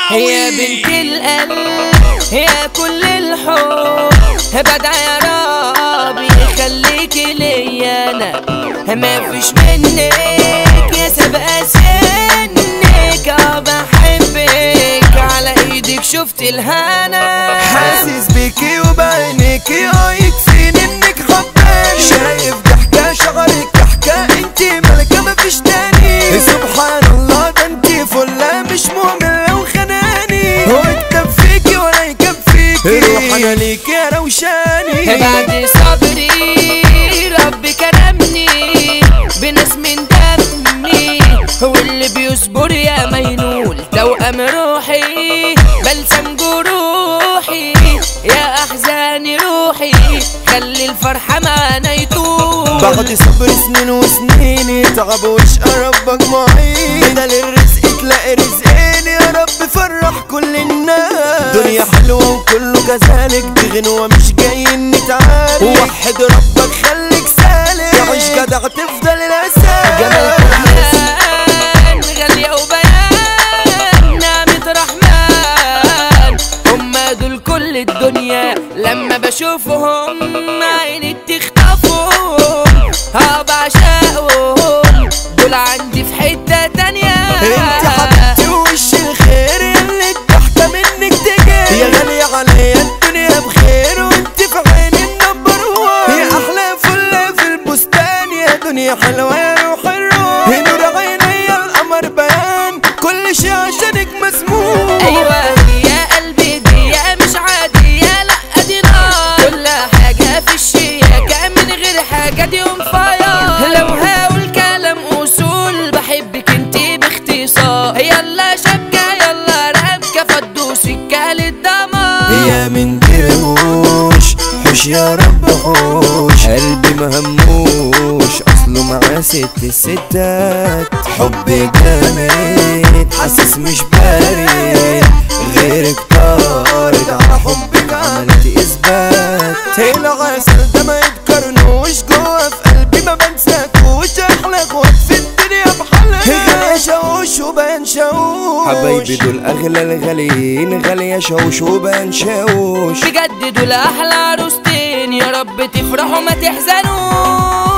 يا بنت القلب يا كل الحب بدعي يا رب يخليكي ليا انا ما فيش منك يا سابقة سنك اه بحبك على ايدك شفت الهنا حاسس بيكي وبعينيكي اه يكفيني انك حباني شايف ضحكة شعرك كحكة انتي ملكة مفيش تاني سبحان الله ده انتي فلة مش مهملة وخناني هو يكتب فيكي ولا يكفيكي روح انا ليكي يا روشاني بعد صبري ربي كرمني بناس من دمي هو اللي بيصبر يا مينول توأم روحي بلسم جروحي يا أحزاني روحي خلي الفرحة معانا يطول بعد صبر سنين وسنين تعب وشقى ربك معين بدل الرزق تلاقي رزقين يا رب فرح كل الناس دنيا حلوة وكله كذلك دي غنوة مش جايين نتعارك وحد ربك خليك سالك تعيش جدع تفضل الأساس جمال الرحمن غالية وبيان نعمة رحمن هما دول كل الدنيا لما بشوفهم عيني بتخطفهم ها بعشقهم دول عندي في حتة تانية انت حبيبتي وش الخير يلي الضحكة منك تجي يا غالية عليا الدنيا بخير وانت في عيني النمبر وان يا احلى فل في البستان يا دنيا حلوة يا روح الروح نور عيني القمر بيان كل شي عشانك مسموح ايوه يا قلبي دي يا مش عادية لا دي نار كل حاجة في الشياكة من غير حاجة دي ام فاير لو هقول كلام اصول بحبك انتي باختصار يلا شبكة يلا ربكة فدوا سكة للدمار يا من ترموش حوش يا رب حوش قلبي مهموش اصله مع ست الستات حبي جامد حاسس مش بارد غيرك طارد على حبك عملت اثبات العسل ده ما يتقارنوش جوا في قلبي ما بنساكوش احلى اخوات في الدنيا بحالها غالية شوش وبان شوش حبايبي دول اغلى الغاليين غالية شوش وبان شوش بجد دول احلى عروستين يا رب تفرحوا ما تحزنوا